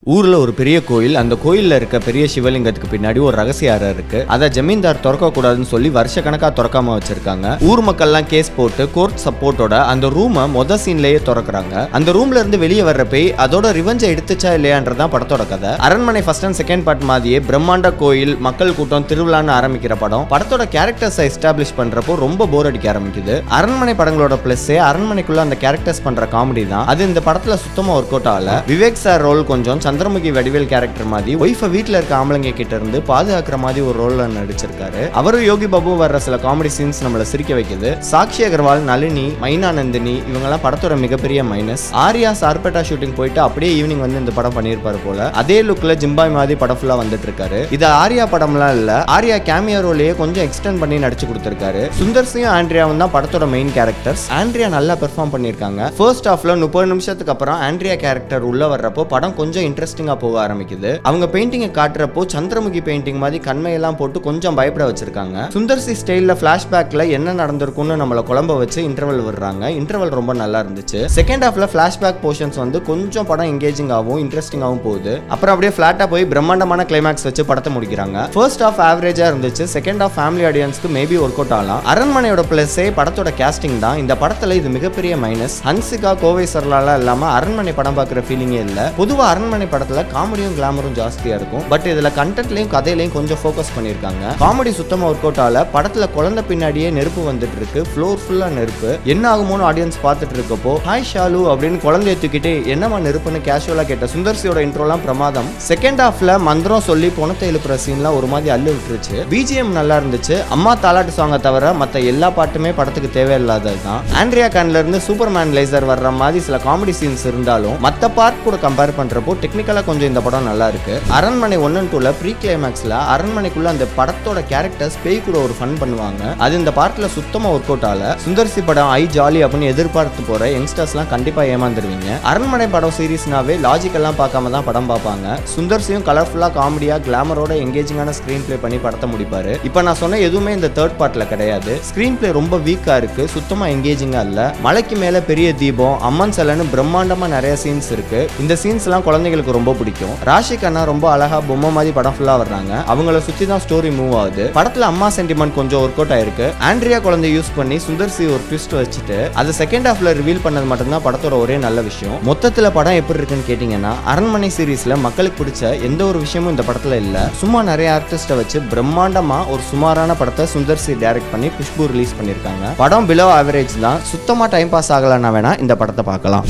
ஊர்ல ஒரு பெரிய கோயில் அந்த கோயில்ல இருக்க பெரிய சிவலிங்கத்துக்கு பின்னாடி ஒரு ரகசிய அறை இருக்கு அதை ஜமீன்தார் திறக்க கூடாதுன்னு சொல்லி வருஷ கணக்கா திறக்காம வச்சிருக்காங்க ஊர் மக்கள்லாம் கேஸ் போட்டு கோர்ட் சப்போர்ட்டோட அந்த ரூமை மொத சீன்லயே திறக்கறாங்க அந்த ரூம்ல இருந்து வெளியே வர்ற பேய் அதோட ரிவெஞ்சை எடுத்துச்சா இல்லையான்றதான் படத்தோட கதை அரண்மனை ஃபர்ஸ்ட் அண்ட் செகண்ட் பார்ட் மாதிரியே பிரம்மாண்ட கோயில் மக்கள் கூட்டம் திருவிழான்னு ஆரம்பிக்கிற படம் படத்தோட கேரக்டர்ஸை எஸ்டாப்ளிஷ் பண்றப்போ ரொம்ப போர் அடிக்க ஆரம்பிக்குது அரண்மனை படங்களோட பிளஸ்ஸே அரண்மனைக்குள்ள அந்த கேரக்டர்ஸ் பண்ற காமெடி தான் அது இந்த படத்துல சுத்தமா ஒர்க் அவுட் ஆகல விவேக் சார் ரோல் கொஞ்சம் சந்திரமுகி வடிவேல் கேரக்டர் மாதிரி ஒய்ஃபை வீட்டில் இருக்க ஆம்பளைங்க கிட்ட இருந்து பாதுகாக்கிற மாதிரி ஒரு ரோல்ல நடிச்சிருக்காரு அவரும் யோகி பாபு வர்ற சில காமெடி சீன்ஸ் நம்மள சிரிக்க வைக்குது சாக்ஷி அகர்வால் நளினி மைனா நந்தினி இவங்கெல்லாம் படத்தோட மிகப்பெரிய மைனஸ் ஆர்யா சார்பேட்டா ஷூட்டிங் போயிட்டு அப்படியே ஈவினிங் வந்து இந்த படம் பண்ணியிருப்பாரு போல அதே லுக்ல ஜிம்பாய் மாதிரி படம் ஃபுல்லா வந்துட்டு இருக்காரு இது ஆர்யா படம்லாம் இல்ல ஆர்யா கேமியா ரோலையே கொஞ்சம் எக்ஸ்டெண்ட் பண்ணி நடிச்சு கொடுத்திருக்காரு சுந்தர் சிங் ஆண்ட்ரியாவும் தான் படத்தோட மெயின் கேரக்டர்ஸ் ஆண்ட்ரியா நல்லா பெர்ஃபார்ம் பண்ணியிருக்காங்க ஃபர்ஸ்ட் ஹாஃப்ல முப்பது நிமிஷத்துக்கு அப்புறம் ஆண்ட்ரியா கேரக்டர் உள்ள வர்றப்போ படம் கொஞ்சம் இன்ட்ரெஸ்டிங்கா போக ஆரம்பிக்குது அவங்க பெயிண்டிங்கை காட்டுறப்போ சந்திரமுகி பெயிண்டிங் மாதிரி கண்மையெல்லாம் போட்டு கொஞ்சம் பயப்பட வச்சிருக்காங்க சுந்தர்சி ஸ்டைல்ல பிளாஷ்பேக்ல என்ன நடந்திருக்கும்னு நம்மள குழம்ப வச்சு இன்டர்வல் விடுறாங்க இன்டர்வல் ரொம்ப நல்லா இருந்துச்சு செகண்ட் ஹாஃப்ல பிளாஷ்பேக் போர்ஷன்ஸ் வந்து கொஞ்சம் படம் எங்கேஜிங்காகவும் இன்ட்ரெஸ்டிங்காகவும் போகுது அப்புறம் அப்படியே ஃபிளாட்டா போய் பிரம்மாண்டமான கிளைமேக்ஸ் வச்சு படத்தை முடிக்கிறாங்க ஃபர்ஸ்ட் ஹாஃப் ஆவரேஜா இருந்துச்சு செகண்ட் ஹாஃப் ஃபேமிலி ஆடியன்ஸ்க்கு மேபி ஒர்க் அவுட் ஆகலாம் அரண்மனையோட பிளஸே படத்தோட கேஸ்டிங் தான் இந்த படத்துல இது மிகப்பெரிய மைனஸ் ஹன்சிகா கோவை சரலாலாம் இல்லாம அரண்மனை படம் பார்க்குற ஃபீலிங்கே இல்ல பொதுவா அரண்மனை படத்துல காமெடியும் கிளாமரும் ஜாஸ்தியா இருக்கும் பட் இதுல கண்டென்ட்லயும் கதையிலையும் கொஞ்சம் ஃபோக்கஸ் பண்ணிருக்காங்க காமெடி சுத்தமா ஒர்க் அவுட் ஆகல படத்துல குழந்தை பின்னாடியே நெருப்பு வந்துட்டு இருக்கு ஃப்ளோர் ஃபுல்லா நெருப்பு என்ன ஆகுமோன்னு ஆடியன்ஸ் பார்த்துட்டு இருக்கப்போ ஹாய் ஷாலு அப்படின்னு குழந்தைய தூக்கிட்டு என்னமா நெருப்புன்னு கேஷுவலா கேட்ட சுந்தர்சியோட இன்ட்ரோலாம் பிரமாதம் செகண்ட் ஹாஃப்ல மந்திரம் சொல்லி பணத்தை எழுப்புற சீன்லாம் ஒரு மாதிரி அள்ளு விட்டுருச்சு பிஜிஎம் நல்லா இருந்துச்சு அம்மா தாலாட்டு சாங்கை தவிர மத்த எல்லா பாட்டுமே படத்துக்கு தேவையில்லாதது தான் ஆண்ட்ரியா கான்ல இருந்து சூப்பர்மேன் லேசர் வர்ற மாதிரி சில காமெடி சீன்ஸ் இருந்தாலும் மத்த பார்ட் கூட கம்பேர் பண்றப்போ டெக்னிக்கலா கொஞ்சம் இந்த படம் நல்லா இருக்கு அரண்மனை ஒன் அண்ட் டூல ப்ரீ கிளைமேக்ஸ்ல அரண்மனைக்குள்ள அந்த படத்தோட கேரக்டர்ஸ் பேய் கூட ஒரு ஃபன் பண்ணுவாங்க அது இந்த பார்ட்ல சுத்தமா ஒர்க் அவுட் ஆகல சுந்தர்சி படம் ஐ ஜாலி அப்படின்னு எதிர்பார்த்து போற யங்ஸ்டர்ஸ்லாம் கண்டிப்பா ஏமாந்துருவீங்க அரண்மனை படம் சீரிஸ்னாவே லாஜிக்கெல்லாம் பார்க்காம தான் படம் பார்ப்பாங்க சுந்தர்சியும் கலர்ஃபுல்லா காமெடியா கிளாமரோட எங்கேஜிங்கான ஸ்கிரீன் ப்ளே பண்ணி படத்தை முடிப்பாரு இப்போ நான் சொன்ன எதுவுமே இந்த தேர்ட் பார்ட்ல கிடையாது ஸ்கிரீன் ப்ளே ரொம்ப வீக்கா இருக்கு சுத்தமா எங்கேஜிங்கா இல்ல மலைக்கு மேல பெரிய தீபம் அம்மன் சிலைன்னு பிரம்மாண்டமா நிறைய சீன்ஸ் இருக்கு இந்த சீன்ஸ் எல்லாம் குழந்தைங்களுக்கு ரொம்ப பிடிக்கும் ராஷி கண்ணா ரொம்ப அழகா பொம்மை மாதிரி படம் ஃபுல்லா வர்றாங்க அவங்கள சுத்தி தான் ஸ்டோரி மூவ் ஆகுது படத்துல அம்மா சென்டிமெண்ட் கொஞ்சம் ஒர்க் அவுட் ஆயிருக்கு ஆண்ட்ரியா குழந்தை யூஸ் பண்ணி சுந்தர்சி ஒரு ட்விஸ்ட் வச்சுட்டு அதை செகண்ட் ஹாஃப்ல ரிவீல் பண்ணது மட்டும்தான் படத்தோட ஒரே நல்ல விஷயம் மொத்தத்துல படம் எப்படி இருக்குன்னு கேட்டீங்கன்னா அரண்மனை சீரீஸ்ல மக்களுக்கு பிடிச்ச எந்த ஒரு விஷயமும் இந்த படத்துல இல்ல சும்மா நிறைய ஆர்டிஸ்ட வச்சு பிரம்மாண்டமா ஒரு சுமாரான படத்தை சுந்தர்சி டைரக்ட் பண்ணி குஷ்பு ரிலீஸ் பண்ணிருக்காங்க படம் பிலோ ஆவரேஜ் தான் சுத்தமா டைம் பாஸ் ஆகலன்னா வேணா இந்த படத்தை பார்க்கலாம்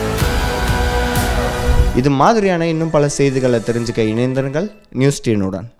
இது மாதிரியான இன்னும் பல செய்திகளை தெரிஞ்சுக்க இணைந்திருங்கள் நியூஸ் டீனுடன்